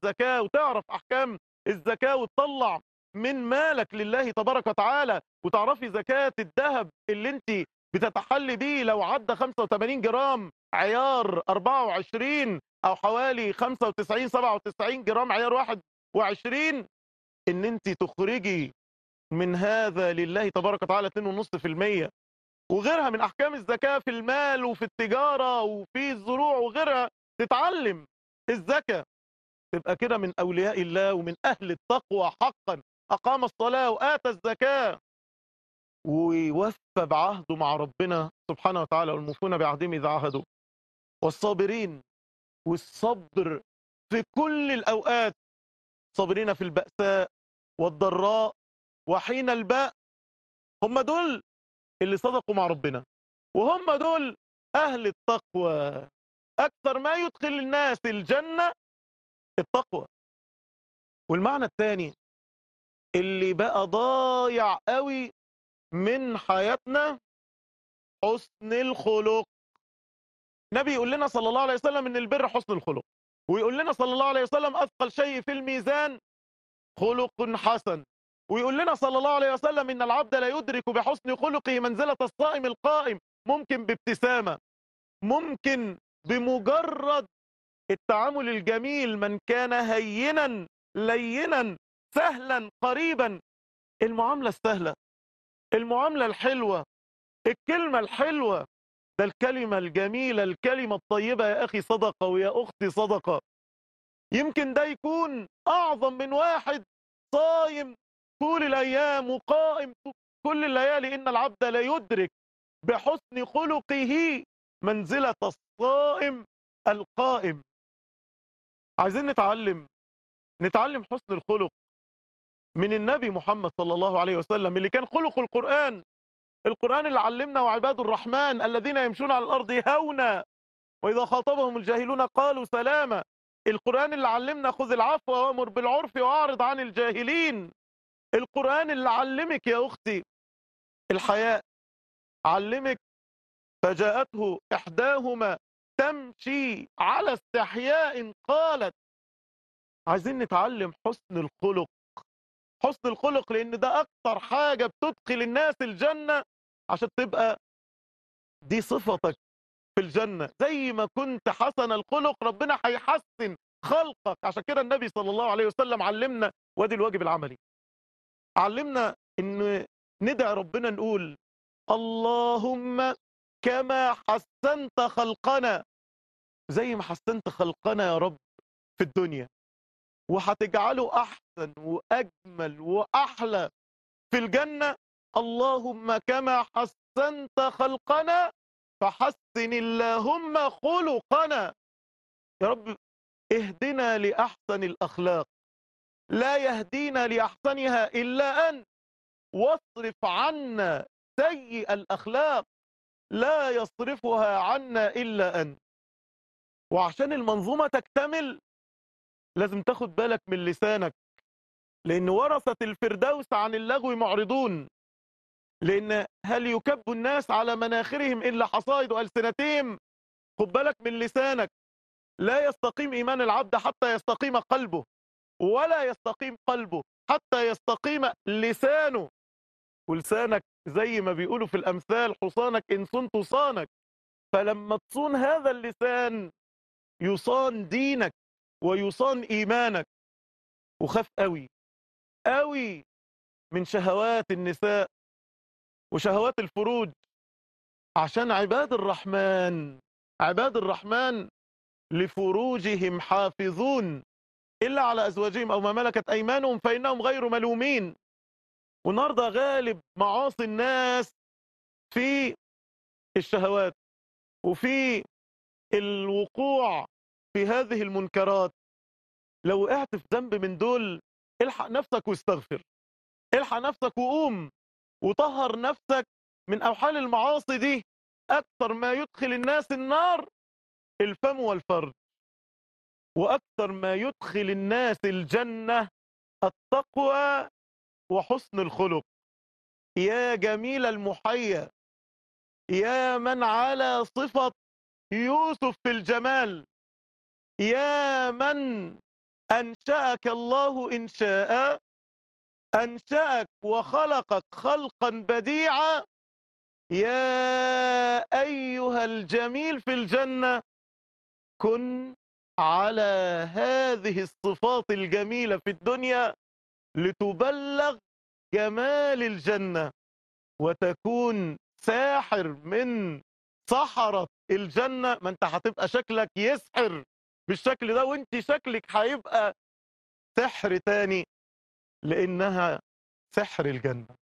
الزكاة وتعرف أحكام الزكاة وتطلع من مالك لله تبارك وتعالى وتعرفي زكاة الذهب اللي انت بتتحلي بيه لو عدى 85 جرام عيار 24 او حوالي 95 97 جرام عيار 21 ان انت تخرجي من هذا لله تبارك وتعالى 2.5% وغيرها من احكام الزكاه في المال وفي التجاره وفي الزروع وغيرها تتعلم الزكاه تبقى كده من اولياء الله ومن اهل التقوى حقا اقام الصلاه واتى الزكاه ويوفى بعهده مع ربنا سبحانه وتعالى والموفون بعهدهم اذا عهدوا والصابرين والصبر في كل الاوقات صابرين في البأساء والضراء وحين الباء هم دول اللي صدقوا مع ربنا وهم دول أهل التقوى أكثر ما يدخل الناس الجنة التقوى والمعنى الثاني اللي بقى ضايع قوي من حياتنا حسن الخلق نبي يقول لنا صلى الله عليه وسلم ان البر حسن الخلق ويقول لنا صلى الله عليه وسلم اثقل شيء في الميزان خلق حسن ويقول لنا صلى الله عليه وسلم ان العبد لا يدرك بحسن خلقه منزله الصائم القائم ممكن بابتسامه ممكن بمجرد التعامل الجميل من كان هينا لينا سهلا قريبا المعامله السهله المعامله الحلوه الكلمه الحلوه ده الكلمه الجميله الكلمه الطيبه يا اخي صدقه ويا اختي صدقه يمكن ده يكون اعظم من واحد صايم طول الايام وقائم كل الليالي ان العبد لا يدرك بحسن خلقه منزله الصائم القائم عايزين نتعلم نتعلم حسن الخلق من النبي محمد صلى الله عليه وسلم اللي كان خلق القرآن القرآن اللي علمنا وعباد الرحمن الذين يمشون على الأرض هونا وإذا خاطبهم الجاهلون قالوا سلاما القرآن اللي علمنا خذ العفو وامر بالعرف واعرض عن الجاهلين القرآن اللي علمك يا أختي الحياء علمك فجاءته إحداهما تمشي على استحياء قالت عايزين نتعلم حسن الخلق حسن الخلق لأن ده أكتر حاجة بتدخل الناس الجنة عشان تبقى دي صفتك في الجنة زي ما كنت حسن الخلق ربنا هيحسن خلقك عشان كده النبي صلى الله عليه وسلم علمنا وادي الواجب العملي علمنا ان ندعي ربنا نقول اللهم كما حسنت خلقنا زي ما حسنت خلقنا يا رب في الدنيا وهتجعله احسن واجمل واحلى في الجنه اللهم كما حسنت خلقنا فحسن اللهم خلقنا يا رب اهدنا لاحسن الاخلاق لا يهدينا لاحسنها الا انت واصرف عنا سيء الاخلاق لا يصرفها عنا الا انت وعشان المنظومه تكتمل لازم تاخد بالك من لسانك لان ورثه الفردوس عن اللغو معرضون لان هل يكب الناس على مناخرهم الا حصائد السنتهم خد بالك من لسانك لا يستقيم ايمان العبد حتى يستقيم قلبه ولا يستقيم قلبه حتى يستقيم لسانه ولسانك زي ما بيقولوا في الامثال حصانك ان صنت صانك فلما تصون هذا اللسان يصان دينك ويصان ايمانك وخاف قوي قوي من شهوات النساء وشهوات الفروج عشان عباد الرحمن عباد الرحمن لفروجهم حافظون إلا على أزواجهم أو ما ملكت أيمانهم فإنهم غير ملومين والنهارده غالب معاصي الناس في الشهوات وفي الوقوع في هذه المنكرات لو وقعت في ذنب من دول الحق نفسك واستغفر الحق نفسك وقوم وطهر نفسك من أوحال المعاصي دي أكثر ما يدخل الناس النار الفم والفرج وأكثر ما يدخل الناس الجنة التقوى وحسن الخلق يا جميل المحيا يا من على صفة يوسف في الجمال يا من أنشأك الله إنشاء أنشأك وخلقك خلقا بديعا يا أيها الجميل في الجنة كن على هذه الصفات الجميلة في الدنيا لتبلغ جمال الجنة وتكون ساحر من سحرة الجنة ما انت هتبقى شكلك يسحر بالشكل ده وانت شكلك هيبقى سحر تاني لانها سحر الجنة